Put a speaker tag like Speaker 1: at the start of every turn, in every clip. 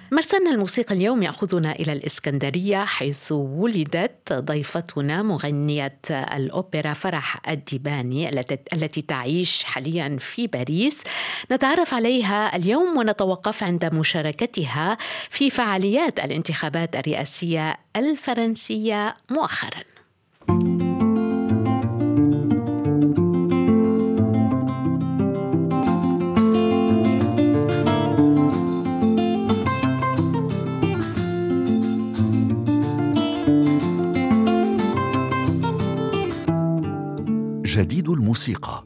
Speaker 1: مرسلنا الموسيقى اليوم يأخذنا إلى الإسكندرية حيث ولدت ضيفتنا مغنية الأوبرا فرح الديباني التي تعيش حاليا في باريس نتعرف عليها اليوم ونتوقف عند مشاركتها في فعاليات الانتخابات الرئاسية الفرنسية مؤخراً جديد الموسيقى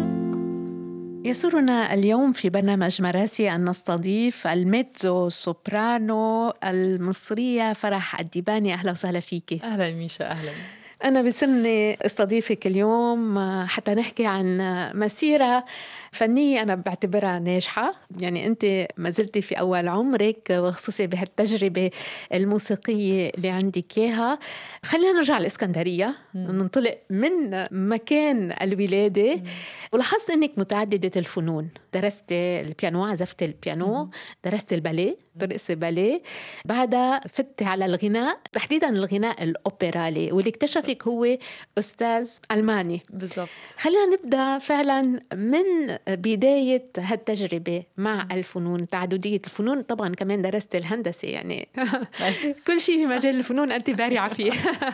Speaker 1: يسرنا اليوم في برنامج مراسي أن نستضيف الميتزو سوبرانو المصرية فرح الديباني أهلا وسهلا فيك
Speaker 2: أهلا ميشا أهلا
Speaker 1: أنا بسني استضيفك اليوم حتى نحكي عن مسيرة فنية أنا بعتبرها ناجحة يعني أنت ما زلتي في أول عمرك وخصوصي بهالتجربة الموسيقية اللي عندك إياها خلينا نرجع الإسكندرية ننطلق من مكان الولادة ولاحظت أنك متعددة الفنون درست البيانو عزفت البيانو درست الباليه ترقصي باليه بعدها فتي على الغناء تحديدا الغناء الأوبرالي واللي اكتشفك هو أستاذ ألماني
Speaker 2: بالضبط
Speaker 1: خلينا نبدأ فعلا من بداية هالتجربة مع الفنون تعددية الفنون طبعا كمان درست الهندسة يعني كل شيء في مجال الفنون أنت بارعة فيه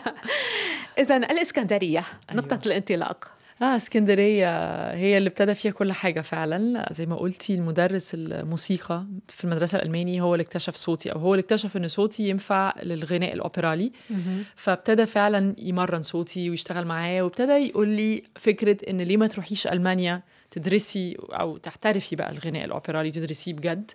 Speaker 1: إذا الإسكندرية أيوة. نقطة الانطلاق
Speaker 2: اه اسكندريه هي اللي ابتدى فيها كل حاجه فعلا زي ما قلتي المدرس الموسيقى في المدرسه الالماني هو اللي اكتشف صوتي او هو اللي اكتشف ان صوتي ينفع للغناء الاوبرالي فابتدى فعلا يمرن صوتي ويشتغل معايا وابتدى يقول لي فكره ان ليه ما تروحيش المانيا تدرسي او تحترفي بقى الغناء الاوبرالي تدرسيه بجد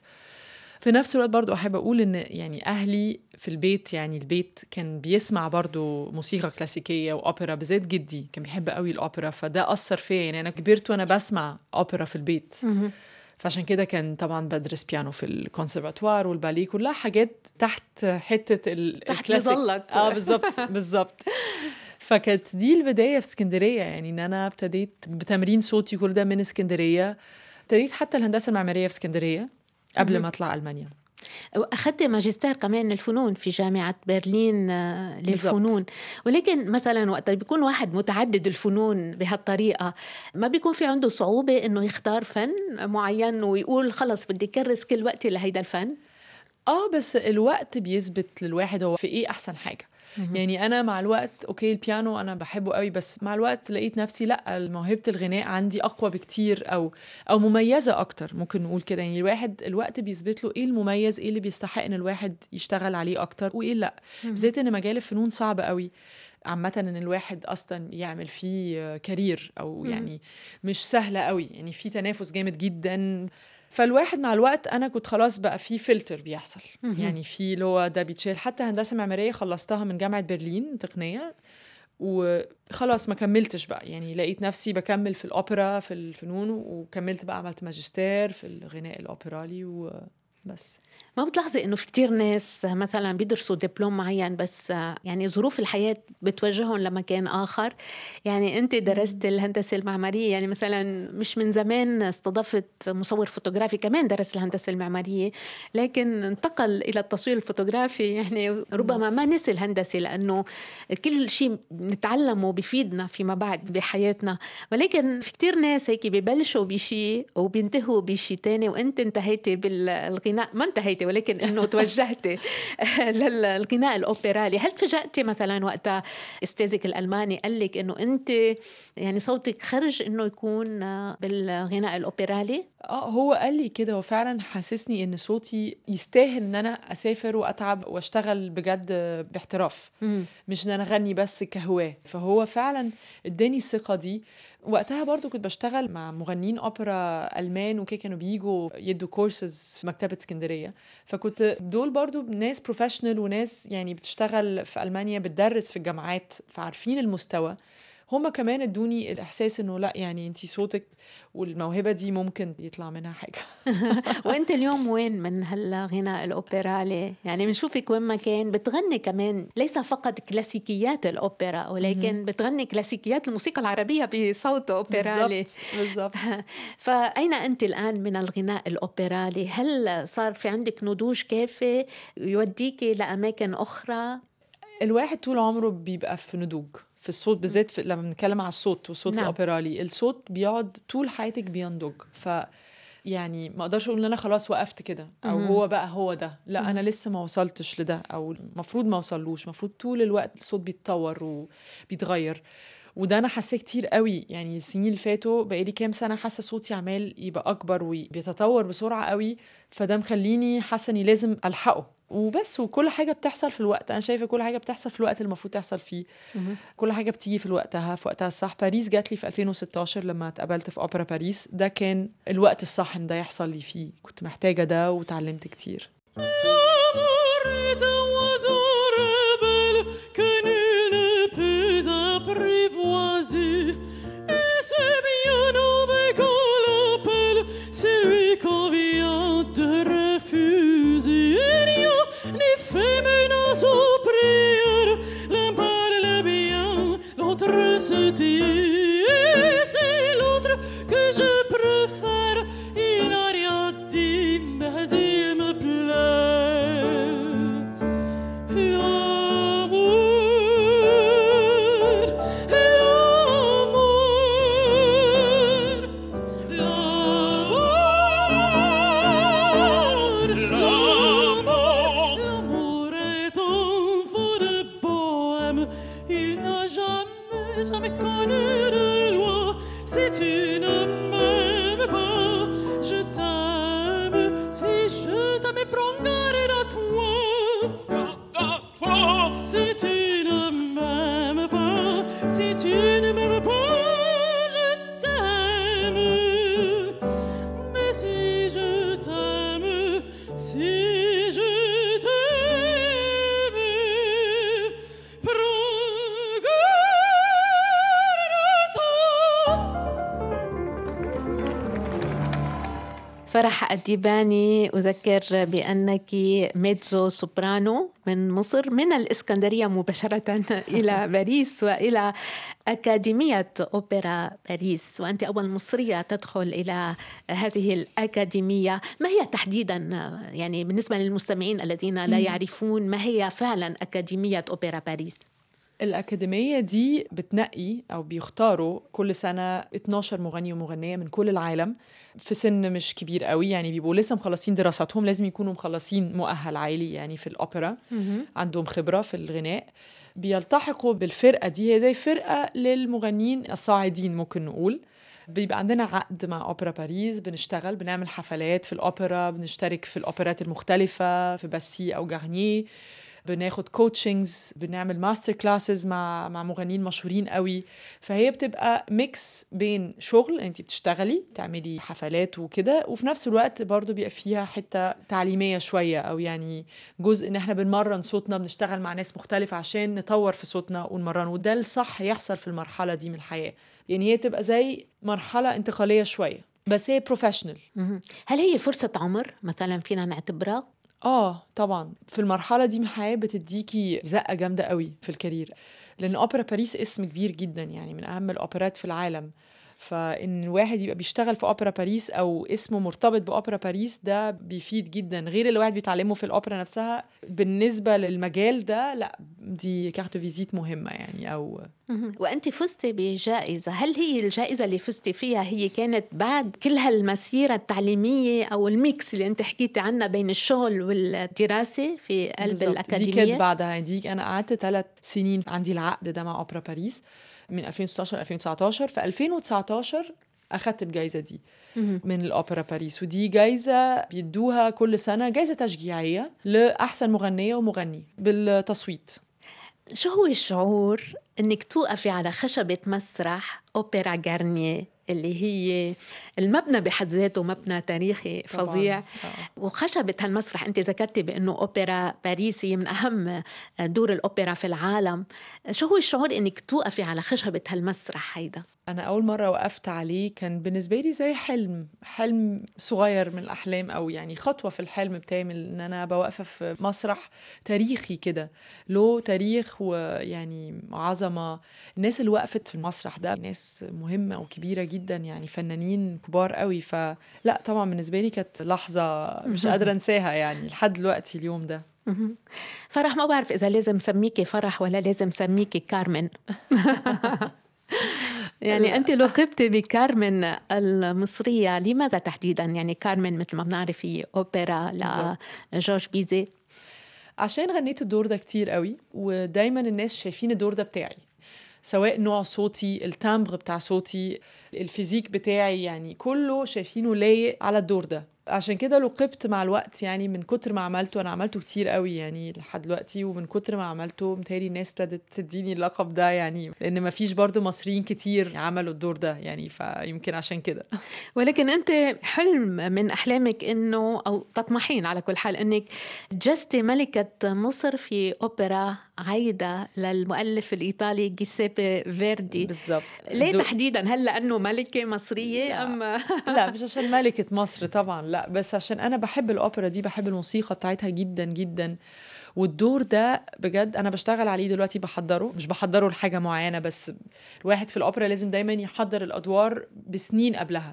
Speaker 2: في نفس الوقت برضو أحب أقول إن يعني أهلي في البيت يعني البيت كان بيسمع برضو موسيقى كلاسيكية وأوبرا بالذات جدي كان بيحب قوي الأوبرا فده أثر فيا يعني أنا كبرت وأنا بسمع أوبرا في البيت فعشان كده كان طبعا بدرس بيانو في الكونسرفاتوار والباليه كلها حاجات تحت حته
Speaker 1: تحت مظلة
Speaker 2: اه بالظبط بالظبط فكانت دي البدايه في اسكندريه يعني ان انا ابتديت بتمرين صوتي كل ده من اسكندريه ابتديت حتى الهندسه المعماريه في اسكندريه قبل ما اطلع المانيا
Speaker 1: أخذت ماجستير كمان الفنون في جامعة برلين آه، للفنون بالزبط. ولكن مثلا وقت بيكون واحد متعدد الفنون بهالطريقة ما بيكون في عنده صعوبة إنه يختار فن معين ويقول خلص بدي كرس كل وقتي لهيدا الفن
Speaker 2: اه بس الوقت بيثبت للواحد هو في ايه احسن حاجه يعني انا مع الوقت اوكي البيانو انا بحبه قوي بس مع الوقت لقيت نفسي لا موهبه الغناء عندي اقوى بكتير او او مميزه اكتر ممكن نقول كده يعني الواحد الوقت بيثبت له ايه المميز ايه اللي بيستحق ان الواحد يشتغل عليه اكتر وايه لا بالذات ان مجال الفنون صعب قوي عامة ان الواحد اصلا يعمل فيه كارير او يعني مش سهلة قوي يعني في تنافس جامد جدا فالواحد مع الوقت انا كنت خلاص بقى في فلتر بيحصل يعني في اللي هو ده بيتشال حتى هندسه معماريه خلصتها من جامعه برلين تقنيه وخلاص ما كملتش بقى يعني لقيت نفسي بكمل في الاوبرا في الفنون وكملت بقى عملت ماجستير في الغناء الاوبرالي وبس
Speaker 1: ما بتلاحظي انه في كتير ناس مثلا بيدرسوا دبلوم معين بس يعني ظروف الحياه بتوجههم لمكان اخر يعني انت درست الهندسه المعماريه يعني مثلا مش من زمان استضفت مصور فوتوغرافي كمان درس الهندسه المعماريه لكن انتقل الى التصوير الفوتوغرافي يعني ربما ما نسي الهندسه لانه كل شيء نتعلمه بفيدنا فيما بعد بحياتنا ولكن في كتير ناس هيك ببلشوا بشيء وبينتهوا بشيء تاني وانت انتهيتي بالغناء ما انتهيتي ولكن انه توجهتي للغناء الاوبرالي هل تفاجأتي مثلا وقتها استاذك الالماني قال لك انه انت يعني صوتك خرج انه يكون بالغناء الاوبرالي
Speaker 2: اه هو قال لي كده وفعلا حسسني ان صوتي يستاهل ان انا اسافر واتعب واشتغل بجد باحتراف مش ان انا اغني بس كهواه فهو فعلا اداني الثقه دي وقتها برضو كنت بشتغل مع مغنيين اوبرا المان وكده كانوا بيجوا يدوا كورسز في مكتبه اسكندريه فكنت دول برضو ناس بروفيشنال وناس يعني بتشتغل في المانيا بتدرس في الجامعات فعارفين المستوى هم كمان ادوني الاحساس انه لا يعني انت صوتك والموهبه دي ممكن يطلع منها حاجه
Speaker 1: وانت اليوم وين من هالغناء الاوبرالي يعني بنشوفك وين ما كان بتغني كمان ليس فقط كلاسيكيات الاوبرا ولكن بتغني كلاسيكيات الموسيقى العربيه بصوت اوبرالي
Speaker 2: بالضبط
Speaker 1: فاين انت الان من الغناء الاوبرالي هل صار في عندك نضوج كافي يوديك لاماكن اخرى
Speaker 2: الواحد طول عمره بيبقى في نضوج في الصوت بالذات في لما بنتكلم على الصوت والصوت
Speaker 1: نعم.
Speaker 2: نعم. الاوبرالي الصوت بيقعد طول حياتك بينضج ف يعني ما اقدرش اقول ان انا خلاص وقفت كده او
Speaker 1: مهم.
Speaker 2: هو بقى هو ده لا
Speaker 1: مهم.
Speaker 2: انا لسه ما وصلتش لده او المفروض ما وصلوش المفروض طول الوقت الصوت بيتطور وبيتغير وده انا حاساه كتير قوي يعني السنين اللي فاتوا بقالي كام سنه حاسه صوتي عمال يبقى اكبر وبيتطور بسرعه قوي فده مخليني حاسه اني لازم الحقه وبس وكل حاجه بتحصل في الوقت انا شايفه كل حاجه بتحصل في الوقت اللي المفروض تحصل فيه
Speaker 1: مهم.
Speaker 2: كل حاجه بتيجي في وقتها في وقتها الصح باريس جات لي في 2016 لما اتقابلت في اوبرا باريس ده كان الوقت الصح ان ده يحصل لي فيه كنت محتاجه ده وتعلمت كتير
Speaker 3: L'amour est un oiseau rebelle que nul ne peut apprivoiser. Et c'est bien mauvais qu'on l'appelle celui qu'on vient de refuser. Il n'y a ni fait menace aux prières, l'un parle bien, l'autre se tait. Et c'est l'autre que je préfère, il n'a rien dit, mais il me plaît. L'amour, l'amour, l'amour, l'amour est un fou de bohème. Il n'a jamais, jamais connu de loi. Si tu ne m'aimes pas, je t'aime. Si je t'aime, prends garde à toi. Si tu ne m'aimes pas, si tu ne m'aimes pas, je t'aime. Mais si je t'aime, si je t'aime, prends garde à toi.
Speaker 1: فرح الديباني أذكر بأنك ميتزو سوبرانو من مصر من الإسكندرية مباشرة إلى باريس وإلى أكاديمية أوبرا باريس وأنت أول مصرية تدخل إلى هذه الأكاديمية ما هي تحديدا يعني بالنسبة للمستمعين الذين لا يعرفون ما هي فعلا أكاديمية أوبرا باريس
Speaker 2: الأكاديمية دي بتنقي أو بيختاروا كل سنة 12 مغني ومغنية من كل العالم في سن مش كبير قوي يعني بيبقوا لسه مخلصين دراستهم لازم يكونوا مخلصين مؤهل عالي يعني في الأوبرا عندهم خبرة في الغناء بيلتحقوا بالفرقة دي هي زي فرقة للمغنيين الصاعدين ممكن نقول بيبقى عندنا عقد مع اوبرا باريس بنشتغل بنعمل حفلات في الاوبرا بنشترك في الاوبرات المختلفه في باستي او جارنيه بناخد كوتشنجز بنعمل ماستر كلاسز مع مع مغنيين مشهورين قوي فهي بتبقى ميكس بين شغل انت بتشتغلي تعملي حفلات وكده وفي نفس الوقت برضو بيبقى فيها حته تعليميه شويه او يعني جزء ان احنا بنمرن صوتنا بنشتغل مع ناس مختلفه عشان نطور في صوتنا ونمرنه وده الصح يحصل في المرحله دي من الحياه يعني هي تبقى زي مرحله انتقاليه شويه بس هي بروفيشنال
Speaker 1: مهم. هل هي فرصة عمر مثلا فينا نعتبرها
Speaker 2: اه طبعا في المرحله دي من الحياه بتديكي زقه جامده قوي في الكارير لان اوبرا باريس اسم كبير جدا يعني من اهم الاوبرات في العالم فان الواحد يبقى بيشتغل في اوبرا باريس او اسمه مرتبط باوبرا باريس ده بيفيد جدا غير اللي الواحد بيتعلمه في الاوبرا نفسها بالنسبه للمجال ده لا دي كارت فيزيت مهمه يعني او
Speaker 1: مهم. وأنت فزتي بجائزة هل هي الجائزة اللي فزتي فيها هي كانت بعد كل هالمسيرة التعليمية أو الميكس اللي أنت حكيتي عنه بين الشغل والدراسة في قلب
Speaker 2: بالظبط. دي
Speaker 1: الأكاديمية
Speaker 2: كانت بعدها دي انا قعدت ثلاث سنين عندي العقد ده مع اوبرا باريس من 2016 2019 في 2019 اخدت الجائزه دي
Speaker 1: مهم.
Speaker 2: من الاوبرا باريس ودي جايزه بيدوها كل سنه جايزه تشجيعيه لاحسن مغنيه ومغني بالتصويت
Speaker 1: شو هو الشعور انك توقفي على خشبة مسرح اوبرا جارنيه اللي هي المبنى بحد ذاته مبنى تاريخي
Speaker 2: طبعاً.
Speaker 1: فظيع
Speaker 2: آه.
Speaker 1: وخشبة هالمسرح أنت ذكرتي بأنه أوبرا باريسي من أهم دور الأوبرا في العالم شو هو الشعور أنك توقفي على خشبة هالمسرح هيدا؟
Speaker 2: انا اول مره وقفت عليه كان بالنسبه لي زي حلم حلم صغير من الاحلام او يعني خطوه في الحلم بتاعي من ان انا ابقى واقفه في مسرح تاريخي كده له تاريخ ويعني عظمه الناس اللي وقفت في المسرح ده ناس مهمه وكبيره جدا يعني فنانين كبار قوي فلا طبعا بالنسبه لي كانت لحظه مش قادره انساها يعني لحد دلوقتي اليوم ده
Speaker 1: مهم. فرح ما بعرف إذا لازم سميكي فرح ولا لازم سميكي كارمن يعني أنت لقبتي بكارمن المصرية لماذا تحديدا يعني كارمن مثل ما بنعرف هي أوبرا
Speaker 2: بالظبط.
Speaker 1: لجورج بيزي
Speaker 2: عشان غنيت الدور ده كتير قوي ودايما الناس شايفين الدور ده بتاعي سواء نوع صوتي التامبر بتاع صوتي الفيزيك بتاعي يعني كله شايفينه لايق على الدور ده عشان كده لقبت مع الوقت يعني من كتر ما عملته انا عملته كتير قوي يعني لحد دلوقتي ومن كتر ما عملته متهيألي الناس ابتدت تديني اللقب ده يعني لان ما فيش برضو مصريين كتير عملوا الدور ده يعني فيمكن عشان كده
Speaker 1: ولكن أنت حلم من أحلامك أنه أو تطمحين على كل حال أنك جستي ملكة مصر في أوبرا عايدة للمؤلف الإيطالي جيسيبي فيردي
Speaker 2: بالظبط
Speaker 1: ليه
Speaker 2: دو-
Speaker 1: تحديدا هل لأنه ملكة مصرية
Speaker 2: لا.
Speaker 1: أم
Speaker 2: لا مش عشان ملكة مصر طبعا لا بس عشان أنا بحب الأوبرا دي بحب الموسيقى بتاعتها جدا جدا والدور ده بجد أنا بشتغل عليه دلوقتي بحضره مش بحضره لحاجة معينة بس الواحد في الأوبرا لازم دايما يحضر الأدوار بسنين قبلها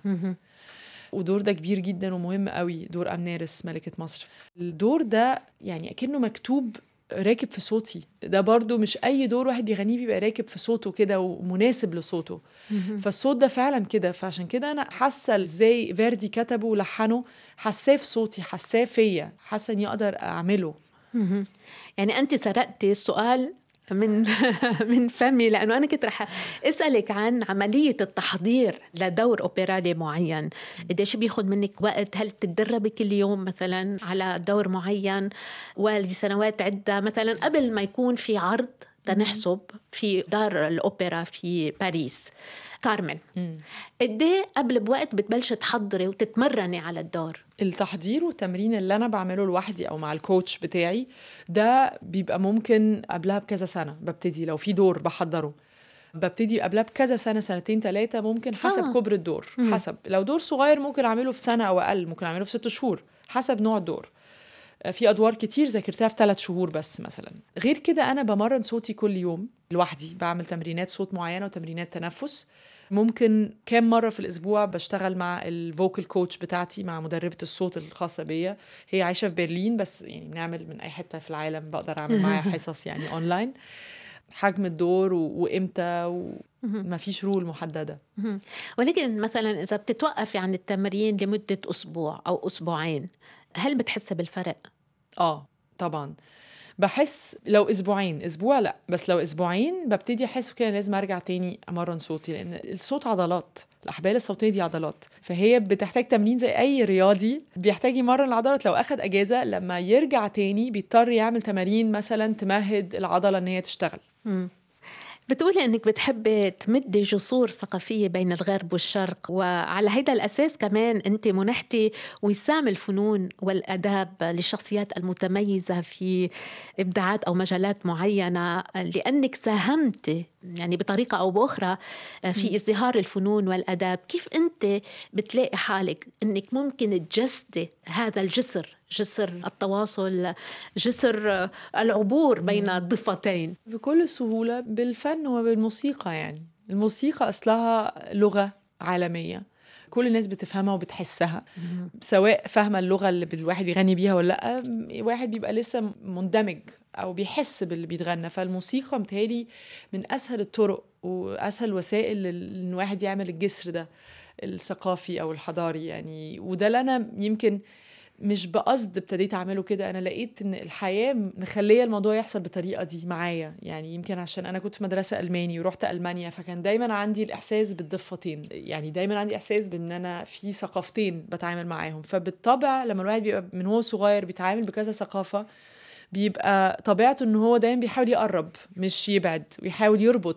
Speaker 2: ودور ده كبير جدا ومهم قوي دور أمنارس ملكة مصر الدور ده يعني أكنه مكتوب راكب في صوتي ده برضو مش أي دور واحد بيغنيه بيبقى راكب في صوته كده ومناسب لصوته فالصوت ده فعلا كده فعشان كده أنا حاسة ازاي فيردي كتبه ولحنه حاساه في صوتي حاساه فيا حاسة إني أقدر أعمله
Speaker 1: مهم. يعني أنت سرقتي السؤال من من فمي لانه انا كنت رح اسالك عن عمليه التحضير لدور اوبرالي معين قديش بياخذ منك وقت هل تتدربي كل يوم مثلا على دور معين ولسنوات عده مثلا قبل ما يكون في عرض تنحسب في دار الاوبرا في باريس كارمن قد ايه قبل بوقت بتبلشي تحضري وتتمرني على الدور
Speaker 2: التحضير والتمرين اللي انا بعمله لوحدي او مع الكوتش بتاعي ده بيبقى ممكن قبلها بكذا سنه ببتدي لو في دور بحضره ببتدي قبلها بكذا سنه سنتين ثلاثه ممكن حسب
Speaker 1: آه.
Speaker 2: آه. كبر الدور حسب لو دور صغير ممكن اعمله في سنه او اقل ممكن اعمله في ست شهور حسب نوع الدور في ادوار كتير ذاكرتها في ثلاث شهور بس مثلا غير كده انا بمرن صوتي كل يوم لوحدي بعمل تمرينات صوت معينه وتمرينات تنفس ممكن كام مره في الاسبوع بشتغل مع الفوكال كوتش بتاعتي مع مدربه الصوت الخاصه بيا هي عايشه في برلين بس يعني بنعمل من اي حته في العالم بقدر اعمل معاها حصص يعني اونلاين حجم الدور و... وامتى وما فيش رول محدده
Speaker 1: مهم. ولكن مثلا اذا بتتوقفي عن التمرين لمده اسبوع او اسبوعين هل بتحسي بالفرق
Speaker 2: اه طبعا بحس لو اسبوعين اسبوع لا بس لو اسبوعين ببتدي احس كده لازم ارجع تاني امرن صوتي لان الصوت عضلات الاحبال الصوتيه دي عضلات فهي بتحتاج تمرين زي اي رياضي بيحتاج يمرن العضلات لو اخد اجازه لما يرجع تاني بيضطر يعمل تمارين مثلا تمهد العضله ان هي تشتغل
Speaker 1: بتقولي انك بتحبي تمدي جسور ثقافيه بين الغرب والشرق وعلى هذا الاساس كمان انت منحتي وسام الفنون والاداب للشخصيات المتميزه في ابداعات او مجالات معينه لانك ساهمتي يعني بطريقه او باخرى في ازدهار الفنون والاداب كيف انت بتلاقي حالك انك ممكن تجسدي هذا الجسر جسر التواصل جسر العبور بين الضفتين
Speaker 2: بكل سهوله بالفن وبالموسيقى يعني الموسيقى اصلها لغه عالميه كل الناس بتفهمها وبتحسها سواء فاهمه اللغه اللي الواحد بيغني بيها ولا لا واحد بيبقى لسه مندمج او بيحس باللي بيتغنى فالموسيقى متهيألي من اسهل الطرق واسهل الوسائل ان الواحد يعمل الجسر ده الثقافي او الحضاري يعني وده اللي انا يمكن مش بقصد ابتديت اعمله كده انا لقيت ان الحياه مخليه الموضوع يحصل بالطريقه دي معايا يعني يمكن عشان انا كنت في مدرسه الماني ورحت المانيا فكان دايما عندي الاحساس بالضفتين يعني دايما عندي احساس بان انا في ثقافتين بتعامل معاهم فبالطبع لما الواحد بيبقى من هو صغير بيتعامل بكذا ثقافه بيبقى طبيعته ان هو دايما بيحاول يقرب مش يبعد ويحاول يربط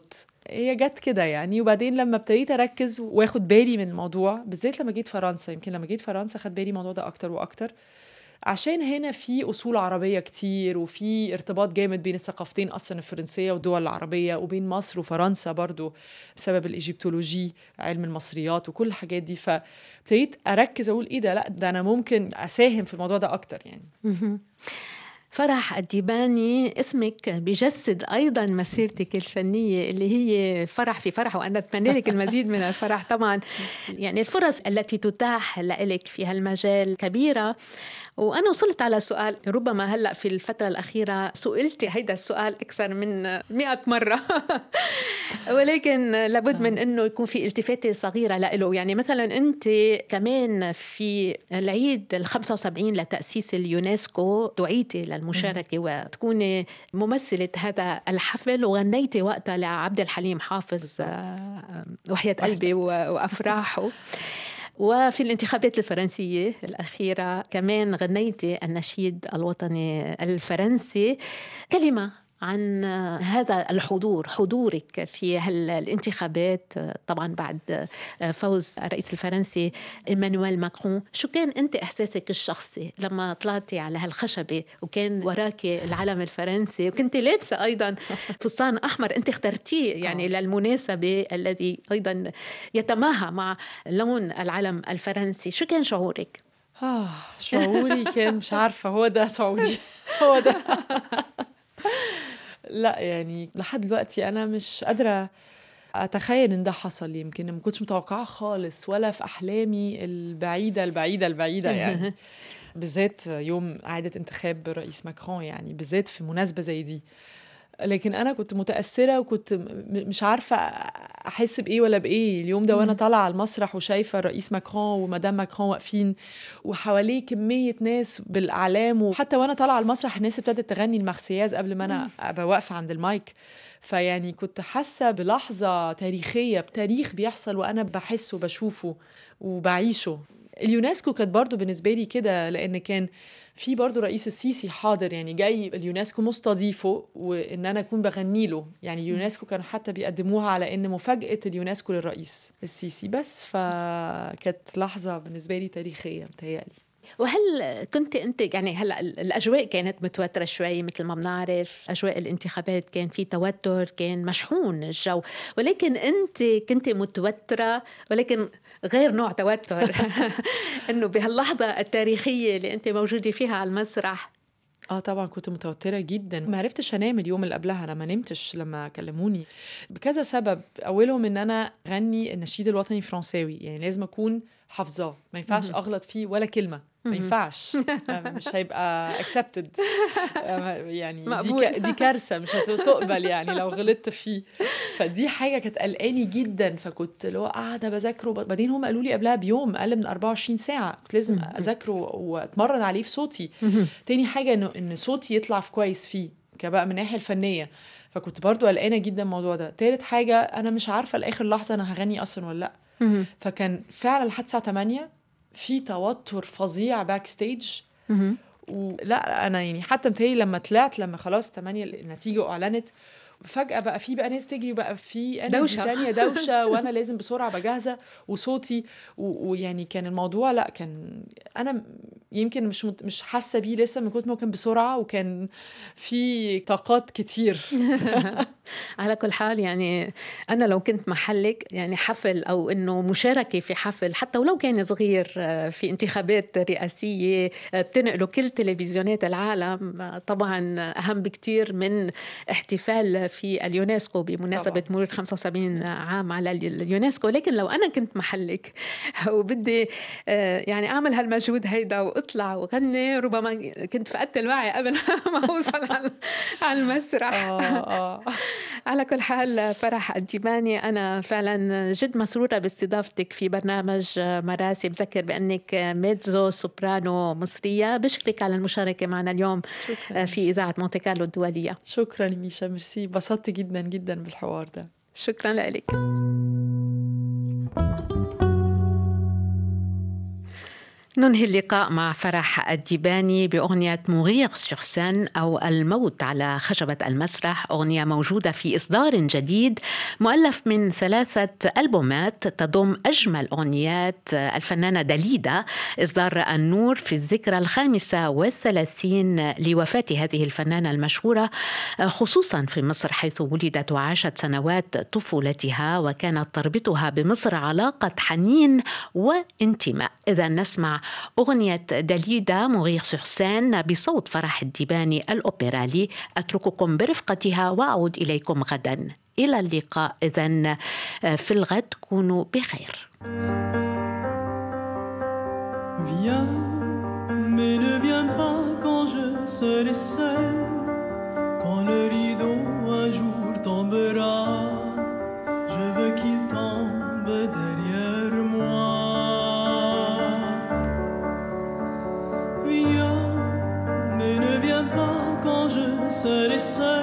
Speaker 2: هي جت كده يعني وبعدين لما ابتديت اركز واخد بالي من الموضوع بالذات لما جيت فرنسا يمكن لما جيت فرنسا خد بالي الموضوع ده اكتر واكتر عشان هنا في اصول عربيه كتير وفي ارتباط جامد بين الثقافتين اصلا الفرنسيه والدول العربيه وبين مصر وفرنسا برضو بسبب الايجيبتولوجي علم المصريات وكل الحاجات دي فابتديت اركز اقول ايه ده لا ده انا ممكن اساهم في الموضوع ده اكتر يعني
Speaker 1: فرح الديباني اسمك بيجسد ايضا مسيرتك الفنيه اللي هي فرح في فرح وانا اتمنى لك المزيد من الفرح طبعا يعني الفرص التي تتاح لك في هالمجال كبيره وانا وصلت على سؤال ربما هلا في الفتره الاخيره سئلتي هيدا السؤال اكثر من مئة مره ولكن لابد من انه يكون في التفاته صغيره له يعني مثلا انت كمان في العيد ال 75 لتاسيس اليونسكو دعيتي للمشاركه وتكوني ممثله هذا الحفل وغنيتي وقتها لعبد الحليم حافظ آه، وحياه قلبي وافراحه وفي الانتخابات الفرنسية الأخيرة كمان غنيتي النشيد الوطني الفرنسي كلمة عن هذا الحضور حضورك في الانتخابات طبعا بعد فوز الرئيس الفرنسي ايمانويل ماكرون شو كان انت احساسك الشخصي لما طلعتي على هالخشبه وكان وراك العلم الفرنسي وكنت لابسه ايضا فستان احمر انت اخترتيه يعني آه. للمناسبه الذي ايضا يتماهى مع لون العلم الفرنسي شو كان شعورك
Speaker 2: آه شعوري كان مش عارفة هو ده شعوري هو ده لا يعني لحد دلوقتي انا مش قادره اتخيل ان ده حصل يمكن ما كنتش متوقعه خالص ولا في احلامي البعيده البعيده البعيده يعني بالذات يوم اعاده انتخاب رئيس ماكرون يعني بالذات في مناسبه زي دي لكن انا كنت متاثره وكنت مش عارفه احس بايه ولا بايه اليوم ده وانا طالعه على المسرح وشايفه الرئيس ماكرون ومدام ماكرون واقفين وحواليه كميه ناس بالاعلام وحتى وانا طالعه على المسرح الناس ابتدت تغني المارسياز قبل ما انا ابقى واقفه عند المايك فيعني كنت حاسه بلحظه تاريخيه بتاريخ بيحصل وانا بحسه وبشوفه وبعيشه اليونسكو كانت برضو بالنسبه لي كده لان كان في برضه رئيس السيسي حاضر يعني جاي اليونسكو مستضيفه وان انا اكون بغني له يعني اليونسكو كانوا حتى بيقدموها على ان مفاجاه اليونسكو للرئيس السيسي بس فكانت لحظه بالنسبه لي تاريخيه متهيألي
Speaker 1: وهل كنت انت يعني هلا الاجواء كانت متوتره شوي مثل ما بنعرف اجواء الانتخابات كان في توتر كان مشحون الجو ولكن انت كنت متوتره ولكن غير نوع توتر انه بهاللحظه التاريخيه اللي انت موجوده فيها على المسرح
Speaker 2: اه طبعا كنت متوترة جدا ما عرفتش انام اليوم اللي قبلها انا ما نمتش لما كلموني بكذا سبب اولهم ان انا غني النشيد الوطني الفرنساوي يعني لازم اكون حافظاه ما ينفعش اغلط فيه ولا كلمه ما ينفعش مش هيبقى accepted يعني دي دي كارثه مش هتقبل يعني لو غلطت فيه فدي حاجه كانت قلقاني جدا فكنت اللي هو قاعده بذاكره بعدين هم قالوا لي قبلها بيوم اقل من 24 ساعه كنت لازم اذاكره واتمرن عليه في صوتي تاني حاجه انه ان صوتي يطلع في كويس فيه كبقى من الناحيه الفنيه فكنت برضو قلقانه جدا الموضوع ده تالت حاجه انا مش عارفه لاخر لحظه انا هغني اصلا ولا لا فكان فعلا لحد الساعه 8 في توتر فظيع باك ستيج ولا انا يعني حتى متهيألي لما طلعت لما خلاص 8 النتيجه اعلنت فجأة بقى في بقى ناس تجري وبقى في
Speaker 1: دوشة
Speaker 2: تانية دوشة وأنا لازم بسرعة بجهزة وصوتي ويعني كان الموضوع لا كان أنا يمكن مش مش حاسة بيه لسه من كتر ما كان بسرعة وكان في طاقات كتير
Speaker 1: على كل حال يعني أنا لو كنت محلك يعني حفل أو إنه مشاركة في حفل حتى ولو كان صغير آه، في انتخابات رئاسية آه، بتنقلوا كل تلفزيونات العالم آه، طبعا أهم بكتير من احتفال في اليونسكو بمناسبة مرور 75 عام على اليونسكو لكن لو أنا كنت محلك وبدي يعني أعمل هالمجهود هيدا وأطلع وغني ربما كنت فقدت الوعي قبل ما أوصل على المسرح على كل حال فرح الجيباني أنا فعلا جد مسرورة باستضافتك في برنامج مراسي بذكر بأنك ميتزو سوبرانو مصرية بشكرك على المشاركة معنا اليوم شكرا في إذاعة مونتي كارلو الدولية
Speaker 2: شكرا ميشا ميرسي بسطت جدا جدا بالحوار ده
Speaker 1: شكرا لك ننهي اللقاء مع فرح الديباني بأغنية موغيغ سور سان أو الموت على خشبة المسرح أغنية موجودة في إصدار جديد مؤلف من ثلاثة ألبومات تضم أجمل أغنيات الفنانة داليدا إصدار النور في الذكرى الخامسة والثلاثين لوفاة هذه الفنانة المشهورة خصوصا في مصر حيث ولدت وعاشت سنوات طفولتها وكانت تربطها بمصر علاقة حنين وانتماء إذا نسمع أغنية داليدا موغيغ سوغسان بصوت فرح الديباني الأوبرالي أترككم برفقتها وأعود إليكم غدا إلى اللقاء إذا في الغد كونوا بخير
Speaker 3: Viens, mais ne viens pas quand je serai seul, quand le rideau un jour tombera, je veux qu'il tombe derrière moi. Viens, mais ne viens pas quand je serai seul.